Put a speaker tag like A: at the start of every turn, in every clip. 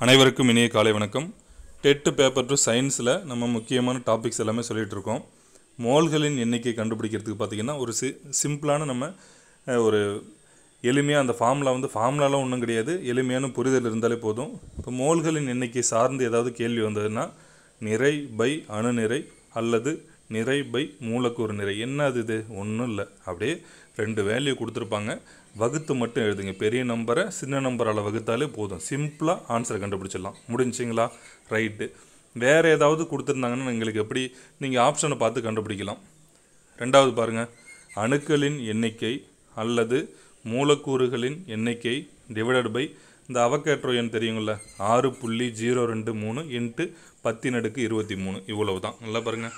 A: அனைவருக்கும் இனிய காலை வணக்கம் டெட்டு பேப்பர் டு சயின்ஸில் நம்ம முக்கியமான டாபிக்ஸ் எல்லாமே சொல்லிகிட்டு இருக்கோம் மோல்களின் எண்ணிக்கை கண்டுபிடிக்கிறதுக்கு பார்த்திங்கன்னா ஒரு சி சிம்பிளான நம்ம அஹ், ஒரு எளிமையாக அந்த ஃபார்முலா வந்து ஃபார்முலாலாம் ஒன்றும் கிடையாது எளிமையான புரிதல் இருந்தாலே போதும் இப்போ மோல்களின் எண்ணிக்கை சார்ந்து ஏதாவது கேள்வி வந்ததுன்னா நிறை பை அணுநிறை அல்லது நிறை பை மூலக்கூறு நிறை என்ன அது இது ஒன்றும் இல்லை அப்படியே ரெண்டு வேல்யூ கொடுத்துருப்பாங்க வகுத்து மட்டும் எழுதுங்க பெரிய நம்பரை சின்ன நம்பரால் வகுத்தாலே போதும் சிம்பிளாக ஆன்சரை கண்டுபிடிச்சிடலாம் முடிஞ்சுங்களா ரைட்டு வேறு ஏதாவது கொடுத்துருந்தாங்கன்னா எங்களுக்கு எப்படி நீங்கள் ஆப்ஷனை பார்த்து கண்டுபிடிக்கலாம் ரெண்டாவது பாருங்கள் அணுக்களின் எண்ணிக்கை அல்லது மூலக்கூறுகளின் எண்ணிக்கை டிவைடட் பை இந்த அவகேட்ரோ எண் தெரியுங்கள ஆறு புள்ளி ஜீரோ ரெண்டு மூணு இன்ட்டு பத்தின் அடுக்கு இருபத்தி மூணு இவ்வளவு தான் நல்லா பாருங்கள்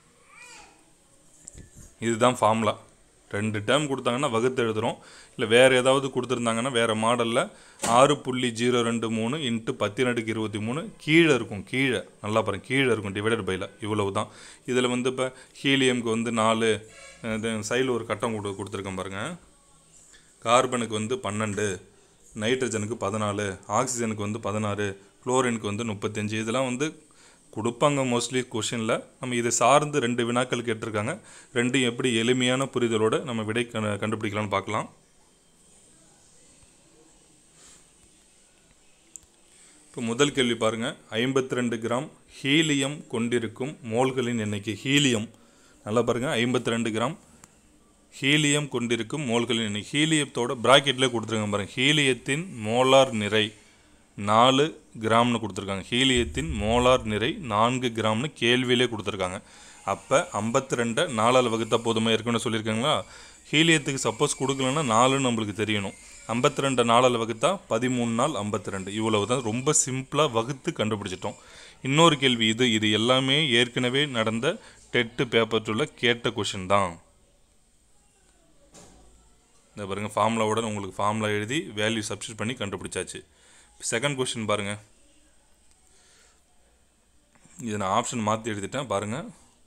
A: இதுதான் ஃபார்முலா ரெண்டு டேர்ம் கொடுத்தாங்கன்னா வகுத்து எழுதுகிறோம் இல்லை வேறு ஏதாவது கொடுத்துருந்தாங்கன்னா வேறு மாடலில் ஆறு புள்ளி ஜீரோ ரெண்டு மூணு இன்ட்டு பத்தின் அடுக்கு இருபத்தி மூணு கீழே இருக்கும் கீழே நல்லா பாருங்க கீழே இருக்கும் டிவைடட் பையில் இவ்வளவு தான் இதில் வந்து இப்போ ஹீலியம்க்கு வந்து நாலு சைடில் ஒரு கட்டம் கொடு கொடுத்துருக்கேன் பாருங்கள் கார்பனுக்கு வந்து பன்னெண்டு நைட்ரஜனுக்கு பதினாலு ஆக்சிஜனுக்கு வந்து பதினாறு குளோரினுக்கு வந்து முப்பத்தஞ்சு இதெல்லாம் வந்து கொடுப்பாங்க மோஸ்ட்லி கொஷினில் நம்ம இதை சார்ந்து ரெண்டு வினாக்கள் கேட்டிருக்காங்க ரெண்டும் எப்படி எளிமையான புரிதலோடு நம்ம விடை கண- கண்டுபிடிக்கலாம்னு பார்க்கலாம் இப்போ முதல் கேள்வி பாருங்கள் ஐம்பத்தி ரெண்டு கிராம் ஹீலியம் கொண்டிருக்கும் மோல்களின் எண்ணிக்கை ஹீலியம் நல்லா பாருங்கள் ஐம்பத்தி ரெண்டு கிராம் ஹீலியம் கொண்டிருக்கும் மோல்களின் எண்ணிக்கை ஹீலியத்தோட ப்ராக்கெட்லேயே கொடுத்துருக்காங்க பாருங்கள் ஹீலியத்தின் மோலார் நிறை நாலு கிராம்னு கொடுத்துருக்காங்க ஹீலியத்தின் மோலார் நிறை நான்கு கிராம்னு கேள்வியிலே கொடுத்துருக்காங்க அப்போ ஐம்பத்தி ரெண்டை நாலால் வகுத்தா போதுமா இருக்குன்னு சொல்லியிருக்காங்களா ஹீலியத்துக்கு சப்போஸ் கொடுக்கலன்னா நாலுன்னு நம்மளுக்கு தெரியணும் ஐம்பத்தி ரெண்டு நாலால் வகுத்தா பதிமூணு நாள் ஐம்பத்தி ரெண்டு இவ்வளவு தான் ரொம்ப சிம்பிளாக வகுத்து கண்டுபிடிச்சிட்டோம் இன்னொரு கேள்வி இது இது எல்லாமே ஏற்கனவே நடந்த டெட்டு பேப்பர்ல கேட்ட கொஷின் தான் இந்த பாருங்கள் ஃபார்முலாவுடன் உங்களுக்கு ஃபார்முலா எழுதி வேல்யூ சப்ஸ்டிட் பண்ணி கண்டுபிடிச்சாச்சு செகண்ட் கொஸ்டின் பாருங்கள் இதை நான் ஆப்ஷன் மாற்றி எழுதிட்டேன் பாருங்கள்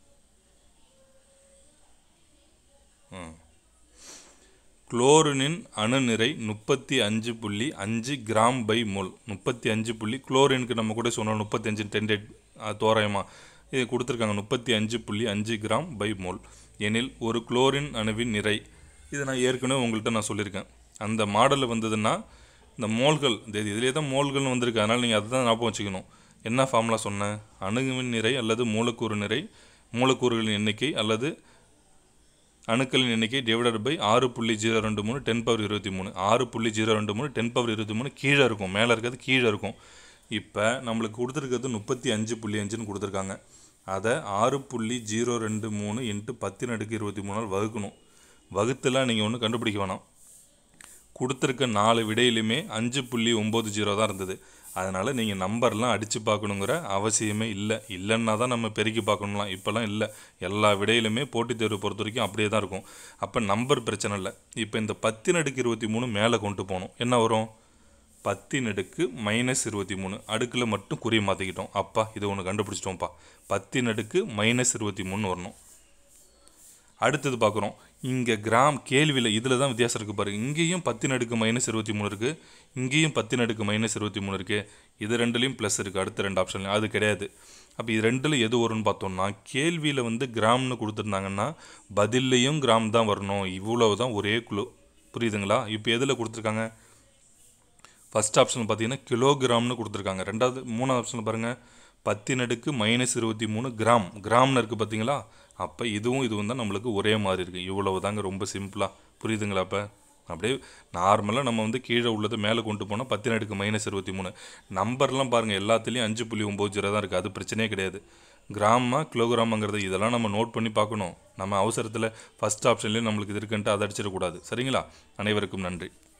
A: குளோரினின் அணுநிறை முப்பத்தி அஞ்சு புள்ளி அஞ்சு கிராம் பை மோல் முப்பத்தி அஞ்சு புள்ளி குளோரினுக்கு நம்ம கூட சொன்னோம் முப்பத்தஞ்சு டென்டெட் தோராயமாக இது கொடுத்துருக்காங்க முப்பத்தி அஞ்சு புள்ளி அஞ்சு கிராம் பை மோல் எனில் ஒரு குளோரின் அணுவின் நிறை இதை நான் ஏற்கனவே உங்கள்கிட்ட நான் சொல்லியிருக்கேன் அந்த மாடலில் வந்ததுன்னா இந்த மோல்கள் இந்த இதிலே தான் மோல்கள்னு வந்திருக்கு அதனால் நீங்கள் அதுதான் ஞாபகம் வச்சுக்கணும் என்ன ஃபார்முலா சொன்னேன் அணுவின் நிறை அல்லது மூலக்கூறு நிறை மூலக்கூறுகளின் எண்ணிக்கை அல்லது அணுக்களின் எண்ணிக்கை டிவைடட் பை ஆறு புள்ளி ஜீரோ ரெண்டு மூணு டென் பவர் இருபத்தி மூணு ஆறு புள்ளி ஜீரோ ரெண்டு மூணு டென் பவர் இருபத்தி மூணு கீழே இருக்கும் மேலே இருக்கிறது கீழே இருக்கும் இப்போ நம்மளுக்கு கொடுத்துருக்கிறது முப்பத்தி அஞ்சு புள்ளி அஞ்சுன்னு கொடுத்துருக்காங்க அதை ஆறு புள்ளி ஜீரோ ரெண்டு மூணு இன்ட்டு பத்தின் அடுக்கு இருபத்தி மூணு நாள் வகுக்கணும் வகுத்துலாம் நீங்கள் ஒன்றும் கண்டுபிடிக்க வேணாம் கொடுத்துருக்க நாலு விடையிலுமே அஞ்சு புள்ளி ஒம்பது ஜீரோ தான் இருந்தது அதனால் நீங்கள் நம்பர்லாம் அடித்து பார்க்கணுங்கிற அவசியமே இல்லை இல்லைன்னா தான் நம்ம பெருக்கி பார்க்கணும்லாம் இப்போல்லாம் இல்லை எல்லா விடையிலுமே போட்டித் தேர்வு பொறுத்த வரைக்கும் அப்படியே தான் இருக்கும் அப்போ நம்பர் பிரச்சனை இல்லை இப்போ இந்த பத்தின் அடுக்கு இருபத்தி மூணு மேலே கொண்டு போகணும் என்ன வரும் பத்தின் அடுக்கு மைனஸ் இருபத்தி மூணு அடுக்கில் மட்டும் குறி மாற்றிக்கிட்டோம் அப்பா இது ஒன்று கண்டுபிடிச்சிட்டோம்ப்பா பத்தின் அடுக்கு மைனஸ் இருபத்தி மூணு வரணும் அடுத்தது பார்க்குறோம் இங்கே கிராம் கேள்வியில் இதில் தான் வித்தியாசம் இருக்குது பாருங்க இங்கேயும் பத்தின் அடுக்கு மைனஸ் இருபத்தி மூணு இருக்குது இங்கேயும் பத்தின் அடுக்கு மைனஸ் இருபத்தி மூணு இருக்குது இது ரெண்டுலேயும் ப்ளஸ் இருக்குது அடுத்த ரெண்டு ஆப்ஷன்லையும் அது கிடையாது அப்போ இது ரெண்டில் எது வரும்னு பார்த்தோம்னா கேள்வியில் வந்து கிராம்னு கொடுத்துருந்தாங்கன்னா பதில்லையும் கிராம் தான் வரணும் இவ்வளவு தான் ஒரே குழு புரியுதுங்களா இப்போ எதில் கொடுத்துருக்காங்க ஃபர்ஸ்ட் ஆப்ஷன் பார்த்தீங்கன்னா கிலோகிராம்னு கொடுத்துருக்காங்க ரெண்டாவது மூணாவது ஆப்ஷன் பாருங்கள் பத்தின் அடுக்கு மைனஸ் இருபத்தி மூணு கிராம் கிராம்னு இருக்குது பார்த்தீங்களா அப்போ இதுவும் இதுவும் தான் நம்மளுக்கு ஒரே மாதிரி இருக்குது இவ்வளவு தாங்க ரொம்ப சிம்பிளாக புரியுதுங்களா அப்போ அப்படியே நார்மலாக நம்ம வந்து கீழே உள்ளதை மேலே கொண்டு போனால் பத்தின் அடுக்கு மைனஸ் இருபத்தி மூணு நம்பர்லாம் பாருங்கள் எல்லாத்துலேயும் அஞ்சு புள்ளி ஒம்பது ஜீரோ தான் இருக்குது அது பிரச்சனையே கிடையாது கிராமா கிலோகிராமாங்கிறது இதெல்லாம் நம்ம நோட் பண்ணி பார்க்கணும் நம்ம அவசரத்தில் ஃபஸ்ட் ஆப்ஷன்லேயும் நம்மளுக்கு இது இருக்குன்ட்டு அதை அடிச்சிடக்கூடாது சரிங்களா அனைவருக்கும் நன்றி